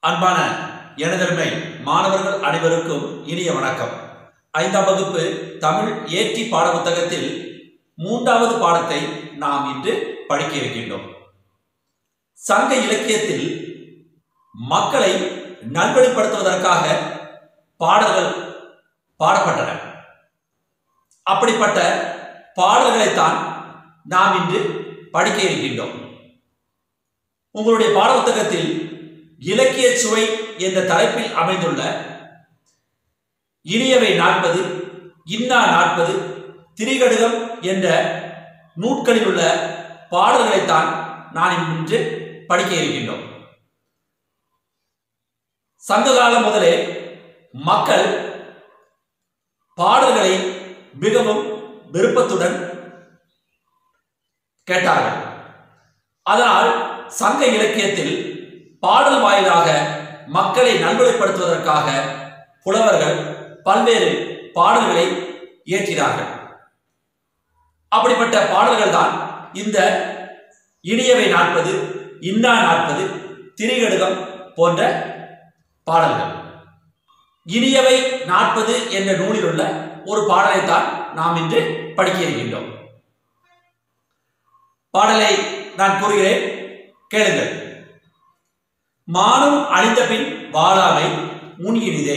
அன்பான எனதருமை மாணவர்கள் அனைவருக்கும் இனிய வணக்கம் ஐந்தாம் வகுப்பு தமிழ் ஏற்றி பாட புத்தகத்தில் மூன்றாவது பாடத்தை நாம் இன்று படிக்க இருக்கின்றோம் சங்க இலக்கியத்தில் மக்களை நல்வழிப்படுத்துவதற்காக பாடல்கள் பாடப்பட்டன அப்படிப்பட்ட பாடல்களைத்தான் நாம் இன்று படிக்க இருக்கின்றோம் உங்களுடைய பாட புத்தகத்தில் இலக்கிய சுவை என்ற தலைப்பில் அமைந்துள்ள இனியவை நாற்பது இன்னா நாற்பது திரிகடுகம் என்ற நூட்களில் உள்ள பாடல்களைத்தான் நான் இன்று படிக்க இருக்கின்றோம் சங்க காலம் முதலே மக்கள் பாடல்களை மிகவும் விருப்பத்துடன் கேட்டார்கள் அதனால் சங்க இலக்கியத்தில் பாடல் வாயிலாக மக்களை நல்வழிப்படுத்துவதற்காக புலவர்கள் பல்வேறு பாடல்களை இயற்றினார்கள் அப்படிப்பட்ட பாடல்கள் தான் இந்த இனியவை நாற்பது இன்னா நாற்பது திரிகடுகம் போன்ற பாடல்கள் இனியவை நாற்பது என்ற நூலில் உள்ள ஒரு பாடலைத்தான் நாம் இன்று படிக்க இருக்கின்றோம் பாடலை நான் கூறுகிறேன் கேளுங்கள் மானம் அழிந்த பின் வாழாமை முன் இனிதே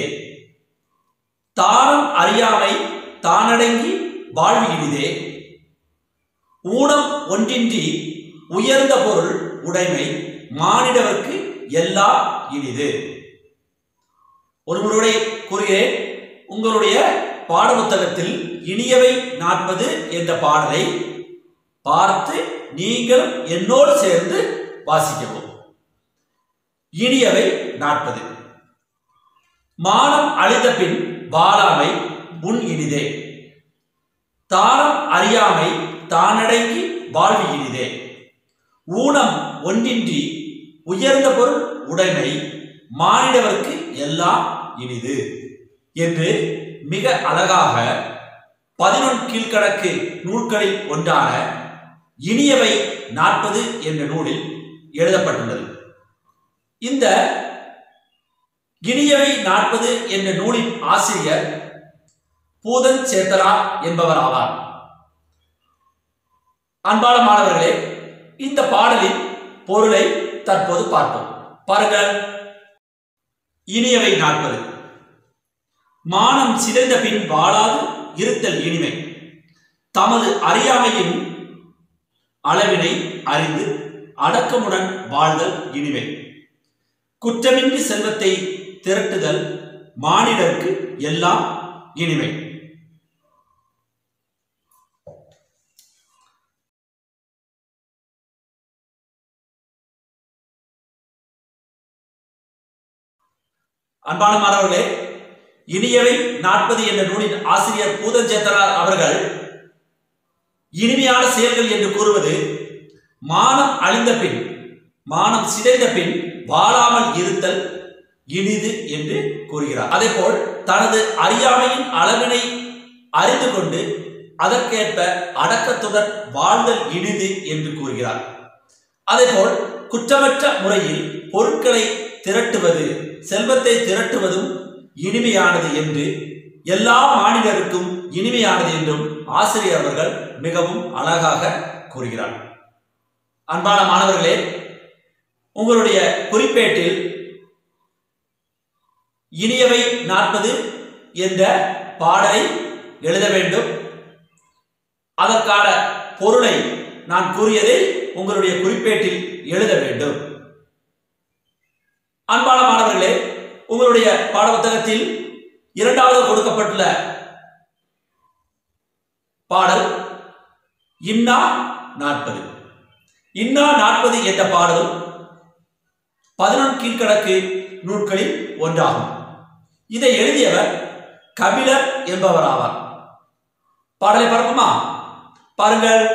தானம் அறியாமை தானடங்கி வாழ்வு இனிதே ஊனம் ஒன்றின்றி உயர்ந்த பொருள் உடைமை மானிடவர்க்கு எல்லா இனிது ஒரு முறை கூறுகிறேன் உங்களுடைய பாட புத்தகத்தில் இனியவை நாற்பது என்ற பாடலை பார்த்து நீங்கள் என்னோடு சேர்ந்து வாசிக்கவும் இனியவை நாற்பது மானம் அழிந்த பின் வாழாமை முன் இனிதே தானம் அறியாமை தானடங்கி வாழ்வு இனிதே ஊனம் ஒன்றின்றி உயர்ந்த பொருள் உடைமை மானிடவர்க்கு எல்லாம் இனிது என்று மிக அழகாக பதினொன் கீழ்கணக்கு நூல்களில் ஒன்றான இனியவை நாற்பது என்ற நூலில் எழுதப்பட்டுள்ளது இந்த இனியவை நாற்பது என்ற நூலின் ஆசிரியர் பூதன் சேத்தரா என்பவர் ஆவார் அன்பான மாணவர்களே இந்த பாடலின் பொருளை தற்போது பார்ப்போம் பாருங்கள் இனியவை நாற்பது மானம் சிதைந்த பின் வாழாது இருத்தல் இனிமை தமது அறியாமையின் அளவினை அறிந்து அடக்கமுடன் வாழ்தல் இனிமை குற்றமின்றி செல்வத்தை திரட்டுதல் மானிடர்க்கு எல்லாம் இனிமை அன்பான மாணவர்களே இனியவை நாற்பது என்ற நூலின் ஆசிரியர் பூதஞ்சேத்தனார் அவர்கள் இனிமையான செயல்கள் என்று கூறுவது மானம் அழிந்த பின் மானம் சிதைந்த பின் வாழாமல் இருத்தல் இனிது என்று கூறுகிறார் அதே போல் தனது அறியாமையின் அளவினை அறிந்து கொண்டு அதற்கேற்ப அடக்கத்துடன் வாழ்தல் இனிது என்று கூறுகிறார் அதேபோல் குற்றமற்ற முறையில் பொருட்களை திரட்டுவது செல்வத்தை திரட்டுவதும் இனிமையானது என்று எல்லா மாநிலருக்கும் இனிமையானது என்றும் ஆசிரியர் அவர்கள் மிகவும் அழகாக கூறுகிறார் அன்பான மாணவர்களே உங்களுடைய குறிப்பேட்டில் இனியவை நாற்பது என்ற பாடலை எழுத வேண்டும் அதற்கான பொருளை நான் கூறியதை உங்களுடைய குறிப்பேட்டில் எழுத வேண்டும் அன்பான மாணவர்களே உங்களுடைய பாட புத்தகத்தில் இரண்டாவது கொடுக்கப்பட்டுள்ள பாடல் இன்னா நாற்பது இன்னா நாற்பது என்ற பாடல் பதினொன்று கீழ்கணக்கு நூல்களில் ஒன்றாகும் இதை எழுதியவர் கபிலர் என்பவர் ஆவார் பாடலை பார்ப்போமா பாருங்கள்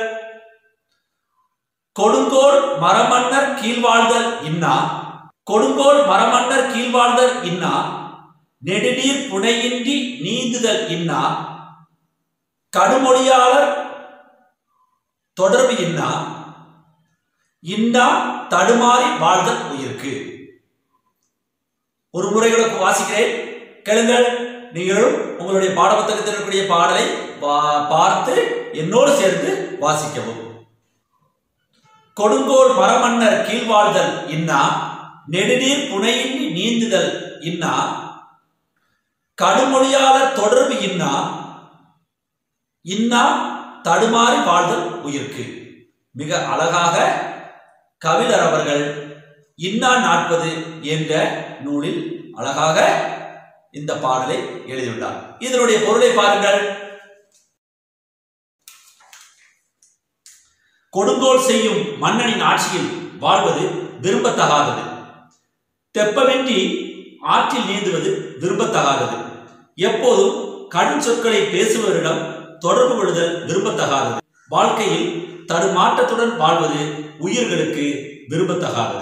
கொடுங்கோல் மரமன்னர் கீழ்வாழ்தல் இன்னா கொடுங்கோல் மரமன்னர் கீழ்வாழ்தல் இன்னா நெடுநீர் புனையின்றி நீந்துதல் இன்னா கடுமொழியாளர் தொடர்பு இன்னா இன்னா தடுமாறி வாழ்தல் உயிர்க்கு ஒரு முறை கூட வாசிக்கிறேன் கேளுங்கள் நீங்களும் உங்களுடைய பாடப்புத்தகத்தில் இருக்கக்கூடிய பாடலை பா- பார்த்து என்னோடு சேர்ந்து வாசிக்கவும் கொடுங்கோல் மரமன்னர் கீழ்வாழ்தல் இன்னா நெடுநீர் புனையின்றி நீந்துதல் இன்னா கடுமொழியாளர் தொடர்பு இன்னா இன்னா தடுமாறி வாழ்தல் உயிர்க்கு மிக அழகாக கவிஞர் அவர்கள் இன்னா நாற்பது என்ற நூலில் அழகாக இந்த பாடலை எழுதியுள்ளார் இதனுடைய பொருளை பாருங்கள் கொடுங்கோல் செய்யும் மன்னனின் ஆட்சியில் வாழ்வது விரும்பத்தகாதது தெப்பமின்றி ஆற்றில் நீந்துவது விரும்பத்தகாதது எப்போதும் கடும் சொற்களை பேசுபவரிடம் தொடர்பு கொள்ளுதல் விரும்பத்தகாதது வாழ்க்கையில் தடுமாற்றத்துடன் வாழ்வது உயிர்களுக்கு விரும்பத்தகாதது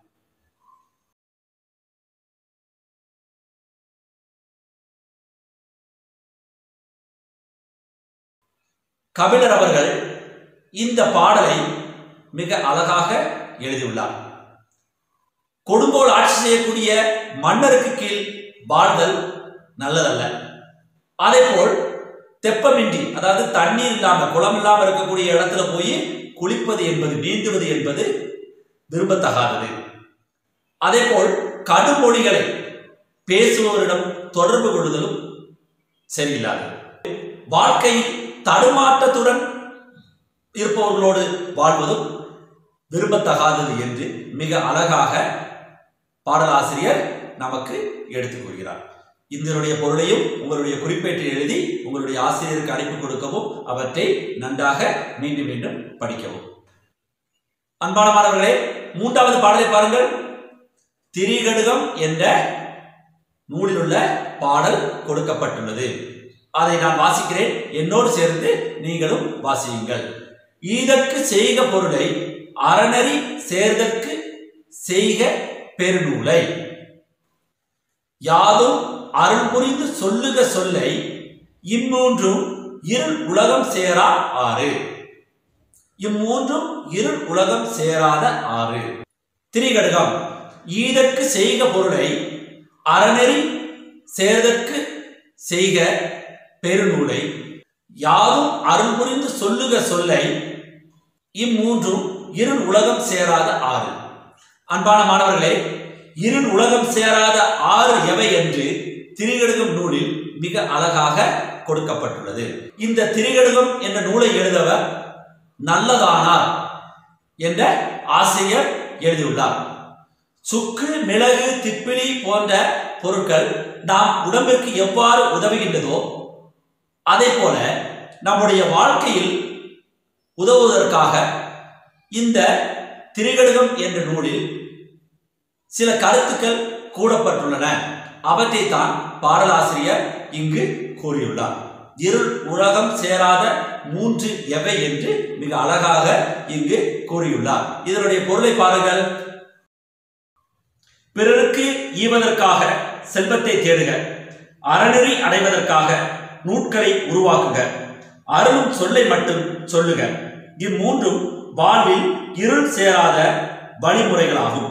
கபிலர் அவர்கள் இந்த பாடலை மிக அழகாக எழுதியுள்ளார் கொடுங்கோல் ஆட்சி செய்யக்கூடிய மன்னருக்கு கீழ் வாழ்தல் நல்லதல்ல அதேபோல் தெப்பமின்றி அதாவது தண்ணீர் இல்லாம குளம் இல்லாம இருக்கக்கூடிய இடத்துல போய் குளிப்பது என்பது நீந்துவது என்பது விரும்பத்தகாதது அதேபோல் கடுமொழிகளை பேசுபவரிடம் தொடர்பு கொள்ளுதலும் சரியில்லாதது வாழ்க்கையில் தடுமாற்றத்துடன் இருப்பவர்களோடு வாழ்வதும் விரும்பத்தகாதது என்று மிக அழகாக பாடலாசிரியர் நமக்கு எடுத்துக் கூறுகிறார் இதனுடைய பொருளையும் உங்களுடைய குறிப்பேட்டில் எழுதி உங்களுடைய ஆசிரியருக்கு அனுப்பி கொடுக்கவும் அவற்றை நன்றாக மீண்டும் மீண்டும் படிக்கவும் அன்பான மாணவர்களே மூன்றாவது பாடலை பாருங்கள் திரிகடுகம் என்ற நூலில் உள்ள பாடல் கொடுக்கப்பட்டுள்ளது அதை நான் வாசிக்கிறேன் என்னோடு சேர்ந்து நீங்களும் வாசியுங்கள் ஈதற்கு செய்க பொருளை அறநெறி சேர்தற்கு செய்க பெருநூலை யாதும் அருள் புரிந்து சொல்லுக சொல்லை இம்மூன்றும் இருள் உலகம் சேரா ஆறு இம்மூன்றும் இருள் உலகம் சேராத ஆறு திரிகடுகம் ஈதற்கு செய்க பொருளை அறநெறி சேர்தற்கு செய்க பெருநூலை யாதும் அருள் புரிந்து சொல்லுக சொல்லை இம்மூன்றும் இருள் உலகம் சேராத ஆறு அன்பான மாணவர்களே இருள் உலகம் சேராத ஆறு எவை என்று திரிகடுகம் நூலில் மிக அழகாக கொடுக்கப்பட்டுள்ளது இந்த திரிகடுகம் என்ற நூலை எழுதவர் நல்லதானார் என்ற ஆசிரியர் எழுதியுள்ளார் சுக்கு மிளகு திப்பிலி போன்ற பொருட்கள் நாம் உடம்பிற்கு எவ்வாறு உதவுகின்றதோ அதே போல நம்முடைய வாழ்க்கையில் உதவுவதற்காக இந்த திரிகடுகம் என்ற நூலில் சில கருத்துக்கள் கூறப்பட்டுள்ளன அவற்றை தான் பாடலாசிரியர் இங்கு கூறியுள்ளார் இருள் உலகம் சேராத மூன்று எவை என்று மிக அழகாக இங்கு கூறியுள்ளார் இதனுடைய பொருளை பாருங்கள் பிறருக்கு ஈவதற்காக செல்வத்தை தேடுக அறநெறி அடைவதற்காக நூட்களை உருவாக்குக அருளும் சொல்லை மட்டும் சொல்லுக இம்மூன்றும் வாழ்வில் இருள் சேராத வழிமுறைகளாகும்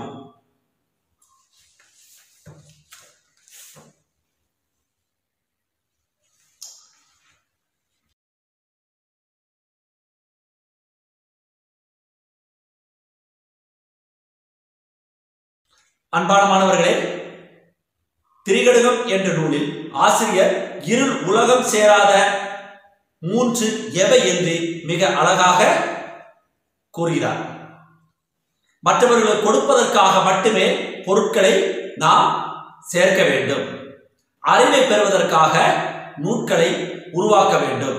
அன்பான மாணவர்களே திரிகடுகம் என்ற நூலில் ஆசிரியர் இருள் உலகம் சேராத மூன்று எவை என்று மிக அழகாக கூறுகிறார் மற்றவர்களுக்கு கொடுப்பதற்காக மட்டுமே பொருட்களை நாம் சேர்க்க வேண்டும் அறிவை பெறுவதற்காக நூட்களை உருவாக்க வேண்டும்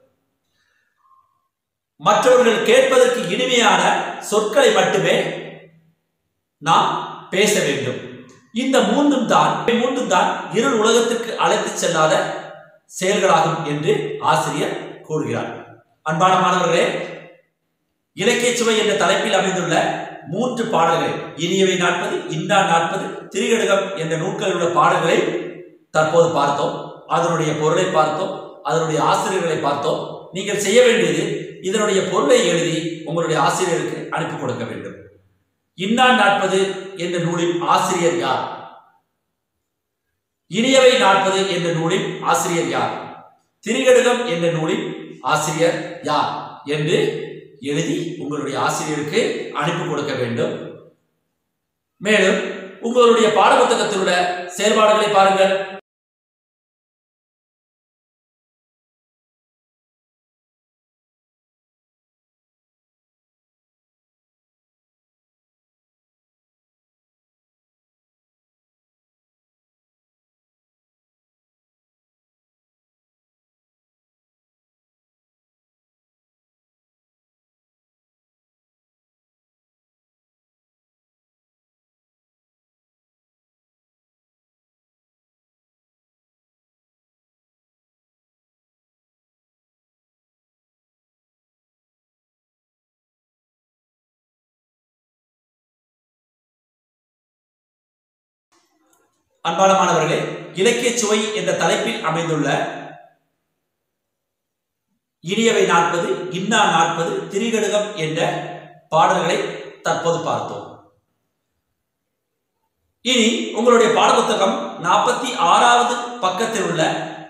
மற்றவர்கள் கேட்பதற்கு இனிமையான சொற்களை மட்டுமே நாம் பேச வேண்டும் இந்த மூன்றும் தான் மூன்றும் தான் இருள் உலகத்திற்கு அழைத்து செல்லாத செயல்களாகும் என்று ஆசிரியர் கூறுகிறார் அன்பான மாணவர்களே இலக்கிய சுவை என்ற தலைப்பில் அமைந்துள்ள மூன்று பாடல்களை இனியவை நாற்பது இன்னா நாற்பது திரிகடுகம் என்ற நூல்களில் உள்ள பாடல்களை தற்போது பார்த்தோம் அதனுடைய பொருளை பார்த்தோம் அதனுடைய ஆசிரியர்களை பார்த்தோம் நீங்கள் செய்ய வேண்டியது இதனுடைய பொருளை எழுதி உங்களுடைய ஆசிரியருக்கு அனுப்பி கொடுக்க வேண்டும் இன்னா நாற்பது என்ற நூலின் ஆசிரியர் யார் இனியவை நாற்பது என்ற நூலின் ஆசிரியர் யார் திரிகடுகம் என்ற நூலின் ஆசிரியர் யார் என்று எழுதி உங்களுடைய ஆசிரியருக்கு அனுப்பி கொடுக்க வேண்டும் மேலும் உங்களுடைய பாடப்புத்தகத்தில் உள்ள செயல்பாடுகளை பாருங்கள் அன்பான மாணவர்களே இலக்கிய சுவை என்ற தலைப்பில் அமைந்துள்ள இனியவை நாற்பது இன்னா நாற்பது திரிகடுகம் என்ற பாடல்களை தற்போது பார்த்தோம் இனி உங்களுடைய பாடப்புத்தகம் நாற்பத்தி ஆறாவது பக்கத்தில் உள்ள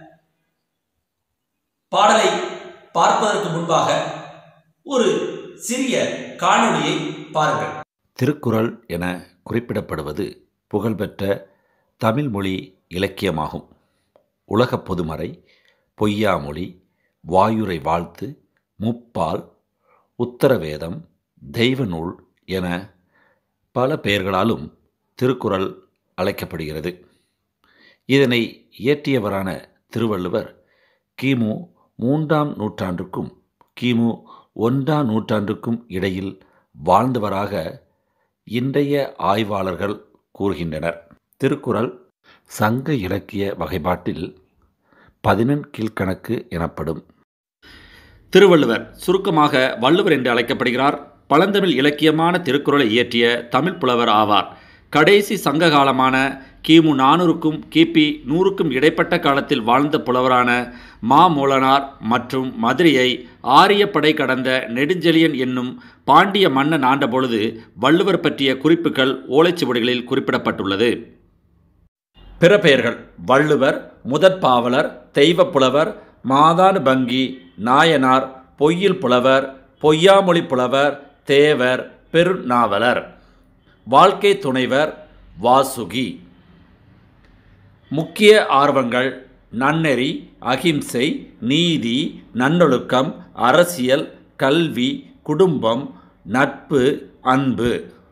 பாடலை பார்ப்பதற்கு முன்பாக ஒரு சிறிய காணொளியை பாருங்கள் திருக்குறள் என குறிப்பிடப்படுவது புகழ்பெற்ற தமிழ் மொழி இலக்கியமாகும் உலகப் பொதுமறை பொய்யாமொழி வாயுரை வாழ்த்து முப்பால் உத்தரவேதம் தெய்வ நூல் என பல பெயர்களாலும் திருக்குறள் அழைக்கப்படுகிறது இதனை இயற்றியவரான திருவள்ளுவர் கிமு மூன்றாம் நூற்றாண்டுக்கும் கிமு ஒன்றாம் நூற்றாண்டுக்கும் இடையில் வாழ்ந்தவராக இன்றைய ஆய்வாளர்கள் கூறுகின்றனர் திருக்குறள் சங்க இலக்கிய வகைப்பாட்டில் பதினெண் கீழ்கணக்கு எனப்படும் திருவள்ளுவர் சுருக்கமாக வள்ளுவர் என்று அழைக்கப்படுகிறார் பழந்தமிழ் இலக்கியமான திருக்குறளை இயற்றிய தமிழ் புலவர் ஆவார் கடைசி சங்க காலமான கிமு நானூறுக்கும் கிபி நூறுக்கும் இடைப்பட்ட காலத்தில் வாழ்ந்த புலவரான மாமூலனார் மற்றும் மதுரையை ஆரிய படை கடந்த நெடுஞ்செழியன் என்னும் பாண்டிய மன்னன் ஆண்டபொழுது வள்ளுவர் பற்றிய குறிப்புகள் ஓலைச்சுவடிகளில் குறிப்பிடப்பட்டுள்ளது பிற பெயர்கள் வள்ளுவர் முதற்பாவலர் தெய்வப் புலவர் மாதானு பங்கி நாயனார் பொய்யில் புலவர் பொய்யாமொழி புலவர் தேவர் பெருநாவலர் வாழ்க்கை துணைவர் வாசுகி முக்கிய ஆர்வங்கள் நன்னெறி அகிம்சை நீதி நல்லொழுக்கம் அரசியல் கல்வி குடும்பம் நட்பு அன்பு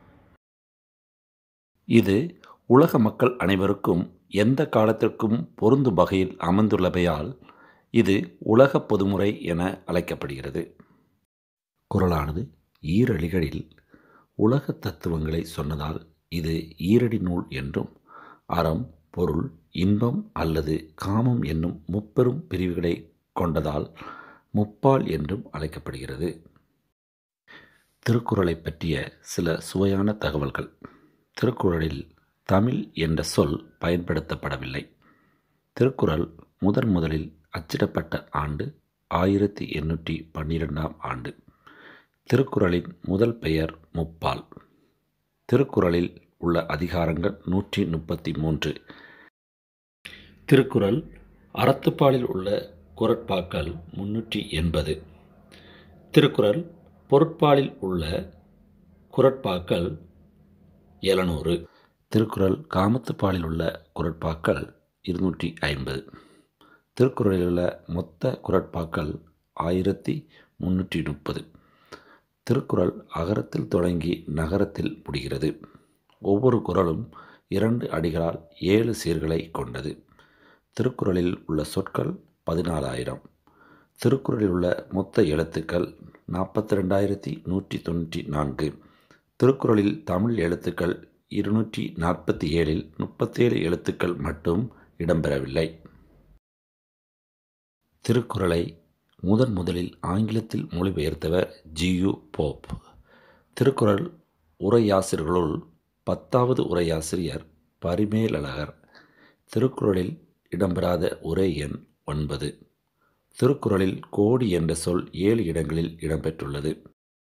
இது உலக மக்கள் அனைவருக்கும் எந்த காலத்திற்கும் பொருந்தும் வகையில் அமைந்துள்ளமையால் இது உலக பொதுமுறை என அழைக்கப்படுகிறது குரலானது ஈரடிகளில் உலக தத்துவங்களை சொன்னதால் இது ஈரடி நூல் என்றும் அறம் பொருள் இன்பம் அல்லது காமம் என்னும் முப்பெரும் பிரிவுகளை கொண்டதால் முப்பால் என்றும் அழைக்கப்படுகிறது திருக்குறளை பற்றிய சில சுவையான தகவல்கள் திருக்குறளில் தமிழ் என்ற சொல் பயன்படுத்தப்படவில்லை திருக்குறள் முதன் முதலில் அச்சிடப்பட்ட ஆண்டு ஆயிரத்தி எண்ணூற்றி பன்னிரெண்டாம் ஆண்டு திருக்குறளின் முதல் பெயர் முப்பால் திருக்குறளில் உள்ள அதிகாரங்கள் நூற்றி முப்பத்தி மூன்று திருக்குறள் அறத்துப்பாலில் உள்ள குரட்பாக்கள் முன்னூற்றி எண்பது திருக்குறள் பொருட்பாலில் உள்ள குரட்பாக்கள் எழுநூறு திருக்குறள் காமத்துப்பாலில் உள்ள குரட்பாக்கள் இருநூற்றி ஐம்பது திருக்குறளில் உள்ள மொத்த குரட்பாக்கள் ஆயிரத்தி முன்னூற்றி முப்பது திருக்குறள் அகரத்தில் தொடங்கி நகரத்தில் முடிகிறது ஒவ்வொரு குறளும் இரண்டு அடிகளால் ஏழு சீர்களை கொண்டது திருக்குறளில் உள்ள சொற்கள் பதினாலாயிரம் திருக்குறளில் உள்ள மொத்த எழுத்துக்கள் நாற்பத்தி ரெண்டாயிரத்தி நூற்றி தொண்ணூற்றி நான்கு திருக்குறளில் தமிழ் எழுத்துக்கள் இருநூற்றி நாற்பத்தி ஏழில் முப்பத்தேழு எழுத்துக்கள் மட்டும் இடம்பெறவில்லை திருக்குறளை முதன் முதலில் ஆங்கிலத்தில் மொழிபெயர்த்தவர் ஜியு போப் திருக்குறள் உரையாசிரியர்களுள் பத்தாவது உரையாசிரியர் பரிமேலழகர் திருக்குறளில் இடம்பெறாத உரை எண் ஒன்பது திருக்குறளில் கோடி என்ற சொல் ஏழு இடங்களில் இடம்பெற்றுள்ளது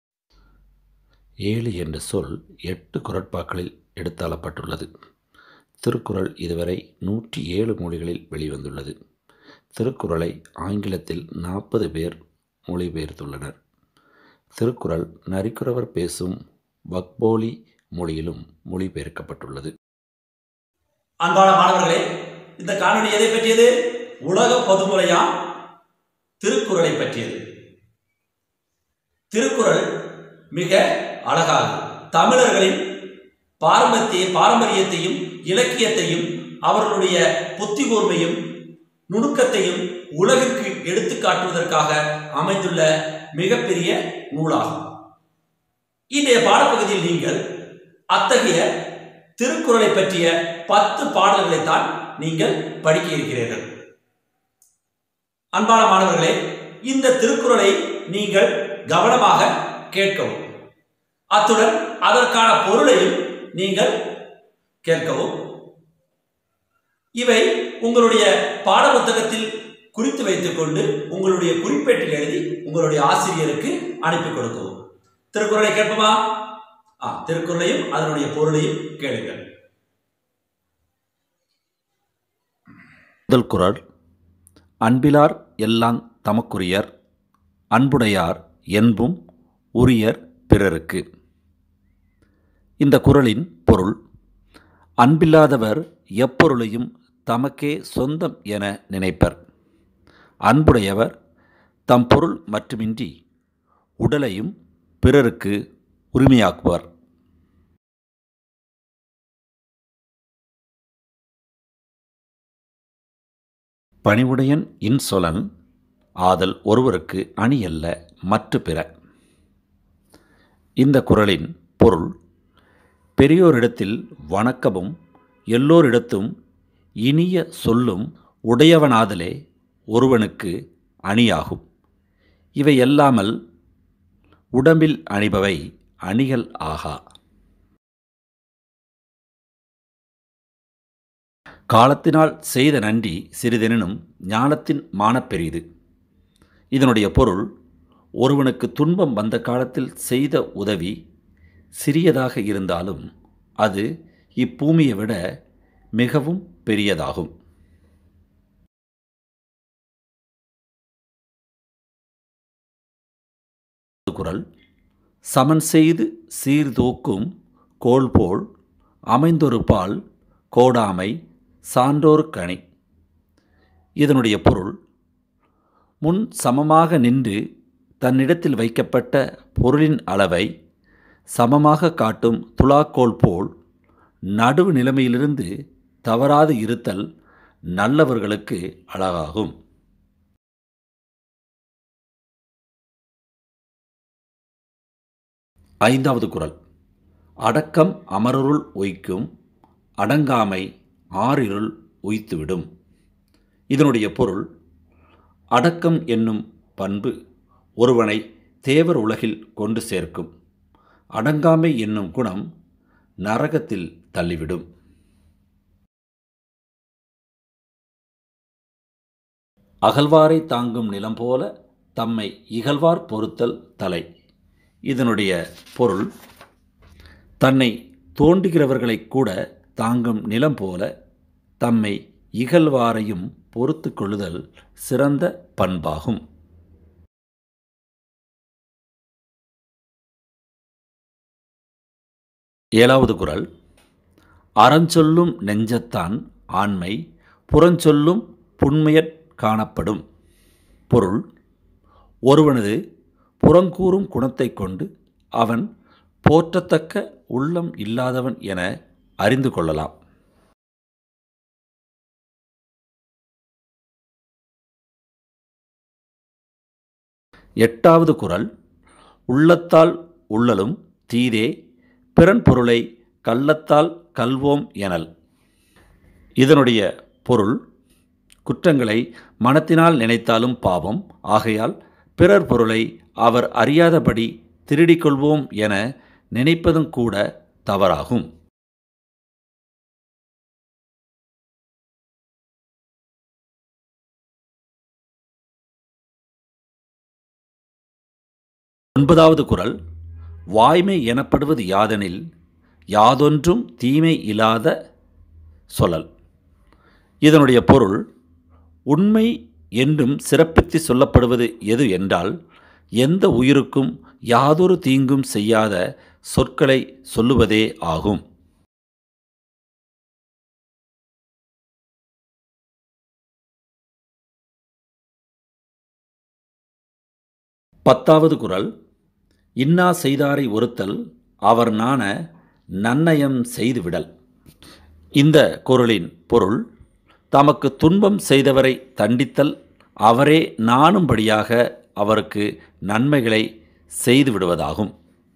ஏழு என்ற சொல் எட்டு குரட்பாக்களில் எடுத்தாளப்பட்டுள்ளது திருக்குறள் இதுவரை நூற்றி ஏழு மொழிகளில் வெளிவந்துள்ளது திருக்குறளை ஆங்கிலத்தில் நாற்பது பேர் மொழிபெயர்த்துள்ளனர் திருக்குறள் நரிக்குறவர் பேசும் வக்போலி மொழியிலும் மொழிபெயர்க்கப்பட்டுள்ளது அன்பான மாணவர்களே இந்த காணொளி எதை பற்றியது உலக பொதுமுறையாம் திருக்குறளை பற்றியது திருக்குறள் மிக அழகாக தமிழர்களின் பாரம்பரிய பாரம்பரியத்தையும் இலக்கியத்தையும் அவர்களுடைய புத்தி கூர்மையும் நுணுக்கத்தையும் உலகிற்கு எடுத்து காட்டுவதற்காக அமைந்துள்ள மிகப்பெரிய நூலாகும் இன்றைய பாடப்பகுதியில் நீங்கள் அத்தகைய திருக்குறளை பற்றிய பத்து பாடல்களைத்தான் நீங்கள் படிக்க இருக்கிறீர்கள் அன்பான மாணவர்களே இந்த திருக்குறளை நீங்கள் கவனமாக கேட்கவும் அத்துடன் அதற்கான பொருளையும் நீங்கள் கேட்கவும் இவை உங்களுடைய பாட புத்தகத்தில் குறித்து வைத்துக்கொண்டு உங்களுடைய குறிப்பேட்டில் எழுதி உங்களுடைய ஆசிரியருக்கு அனுப்பி கொடுக்கவும் திருக்குறளை கேட்போமா ஆ திருக்குறளையும் அதனுடைய பொருளையும் கேளுங்கள் முதல் குறள் அன்பிலார் எல்லாம் தமக்குரியர் அன்புடையார் என்பும் உரியர் பிறருக்கு இந்த குறளின் பொருள் அன்பில்லாதவர் எப்பொருளையும் தமக்கே சொந்தம் என நினைப்பர் அன்புடையவர் தம் பொருள் மட்டுமின்றி உடலையும் பிறருக்கு உரிமையாக்குவார் பணிவுடையன் இன்சொலன் ஆதல் ஒருவருக்கு அணியல்ல மற்ற பிற இந்த குறளின் பொருள் பெரியோரிடத்தில் வணக்கமும் எல்லோரிடத்தும் இனிய சொல்லும் உடையவனாதலே ஒருவனுக்கு அணியாகும் இவை எல்லாமல் உடம்பில் அணிபவை அணிகள் ஆகா காலத்தினால் செய்த நன்றி சிறிதெனினும் ஞானத்தின் மானப்பெரிது இதனுடைய பொருள் ஒருவனுக்கு துன்பம் வந்த காலத்தில் செய்த உதவி சிறியதாக இருந்தாலும் அது இப்பூமியை விட மிகவும் பெரியதாகும் குறள் சமன் செய்து சீர்தூக்கும் கோல்போல் அமைந்தொரு பால் கோடாமை சான்றோர் கணி இதனுடைய பொருள் முன் சமமாக நின்று தன்னிடத்தில் வைக்கப்பட்ட பொருளின் அளவை சமமாக காட்டும் துலாக்கோல் போல் நடுவு நிலைமையிலிருந்து தவறாது இருத்தல் நல்லவர்களுக்கு அழகாகும் ஐந்தாவது குறள் அடக்கம் அமரருள் ஒய்க்கும் அடங்காமை ஆறிருள் உய்த்துவிடும் இதனுடைய பொருள் அடக்கம் என்னும் பண்பு ஒருவனை தேவர் உலகில் கொண்டு சேர்க்கும் அடங்காமை என்னும் குணம் நரகத்தில் தள்ளிவிடும் அகழ்வாரை தாங்கும் நிலம் போல தம்மை இகழ்வார் பொறுத்தல் தலை இதனுடைய பொருள் தன்னை தோண்டுகிறவர்களைக் கூட தாங்கும் நிலம் போல தம்மை இகழ்வாரையும் பொறுத்து கொள்ளுதல் சிறந்த பண்பாகும் ஏழாவது குறள் அறஞ்சொல்லும் நெஞ்சத்தான் ஆண்மை புறஞ்சொல்லும் புண்மையற் காணப்படும் பொருள் ஒருவனது புறங்கூறும் குணத்தைக் கொண்டு அவன் போற்றத்தக்க உள்ளம் இல்லாதவன் என அறிந்து கொள்ளலாம் எட்டாவது குறள் உள்ளத்தால் உள்ளலும் தீதே பிறன் பொருளை கள்ளத்தால் கல்வோம் எனல் இதனுடைய பொருள் குற்றங்களை மனத்தினால் நினைத்தாலும் பாவம் ஆகையால் பிறர் பொருளை அவர் அறியாதபடி திருடிக் கொள்வோம் என நினைப்பதும் கூட தவறாகும் ஒன்பதாவது குறள் வாய்மை எனப்படுவது யாதெனில் யாதொன்றும் தீமை இல்லாத சொல்லல் இதனுடைய பொருள் உண்மை என்றும் சிறப்பித்து சொல்லப்படுவது எது என்றால் எந்த உயிருக்கும் யாதொரு தீங்கும் செய்யாத சொற்களை சொல்லுவதே ஆகும் பத்தாவது குறள் இன்னா செய்தாரை ஒருத்தல் அவர் நாண நன்னயம் செய்துவிடல் இந்த குறளின் பொருள் தமக்கு துன்பம் செய்தவரை தண்டித்தல் அவரே நாணும்படியாக அவருக்கு நன்மைகளை செய்து விடுவதாகும்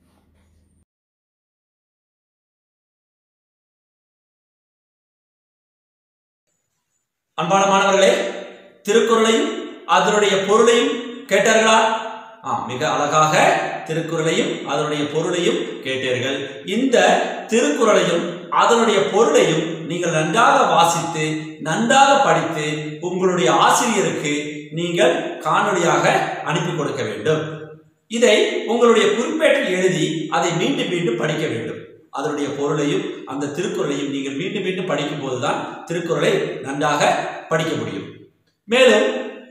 அன்பான மாணவர்களே திருக்குறளையும் அதனுடைய பொருளையும் கேட்டார்களா ஆ மிக அழகாக திருக்குறளையும் அதனுடைய பொருளையும் கேட்டீர்கள் இந்த திருக்குறளையும் அதனுடைய பொருளையும் நீங்கள் நன்றாக வாசித்து நன்றாக படித்து உங்களுடைய ஆசிரியருக்கு நீங்கள் காணொளியாக அனுப்பி கொடுக்க வேண்டும் இதை உங்களுடைய குறிப்பேட்டில் எழுதி அதை மீண்டும் மீண்டும் படிக்க வேண்டும் அதனுடைய பொருளையும் அந்த திருக்குறளையும் நீங்கள் மீண்டும் மீண்டும் படிக்கும் போதுதான் திருக்குறளை நன்றாக படிக்க முடியும் மேலும்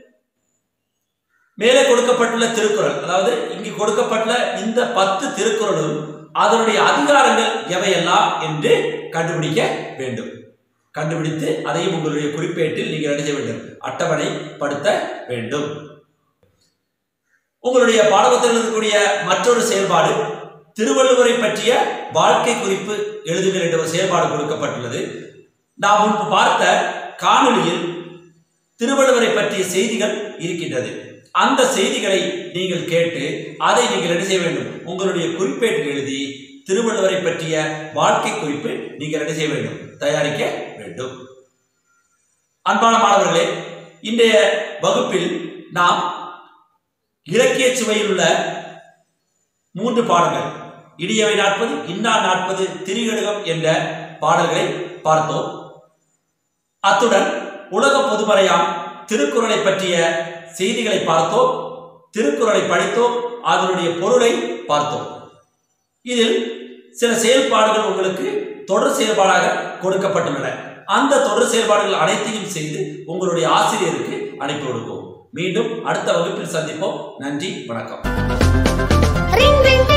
மேலே கொடுக்கப்பட்டுள்ள திருக்குறள் அதாவது இங்கு கொடுக்கப்பட்டுள்ள இந்த பத்து திருக்குறளும் அதனுடைய அதிகாரங்கள் எவையெல்லாம் என்று கண்டுபிடிக்க வேண்டும் கண்டுபிடித்து அதையும் உங்களுடைய குறிப்பேட்டில் நீங்கள் எழுத வேண்டும் அட்டவணைப்படுத்த வேண்டும் உங்களுடைய பாடபுத்தகத்தில் இருக்கக்கூடிய மற்றொரு செயல்பாடு திருவள்ளுவரை பற்றிய வாழ்க்கை குறிப்பு எழுதுங்கள் என்ற ஒரு செயல்பாடு கொடுக்கப்பட்டுள்ளது நாம் முன்பு பார்த்த காணொளியில் திருவள்ளுவரை பற்றிய செய்திகள் இருக்கின்றது அந்த செய்திகளை நீங்கள் கேட்டு அதை நீங்கள் என்ன செய்ய வேண்டும் உங்களுடைய குறிப்பேட்டில் எழுதி திருவள்ளுவரை பற்றிய வாழ்க்கை குறிப்பு நீங்கள் என்ன செய்ய வேண்டும் தயாரிக்க வேண்டும் அன்பான மாணவர்களே இன்றைய வகுப்பில் நாம் இலக்கிய சுவையில் உள்ள மூன்று பாடங்கள் இடியவை நாற்பது இன்னா நாற்பது திரிகடுகம் என்ற பாடல்களை பார்த்தோம் அத்துடன் உலக பொதுமறையாம் திருக்குறளை பற்றிய செய்திகளை பார்த்தோம் திருக்குறளை படித்தோம் அதனுடைய பொருளை பார்த்தோம் இதில் சில செயல்பாடுகள் உங்களுக்கு தொடர் செயல்பாடாக கொடுக்கப்பட்டுள்ளன அந்த தொடர் செயல்பாடுகள் அனைத்தையும் செய்து உங்களுடைய ஆசிரியருக்கு அனுப்பி கொடுக்கும் மீண்டும் அடுத்த வகுப்பில் சந்திப்போம் நன்றி வணக்கம் ring ring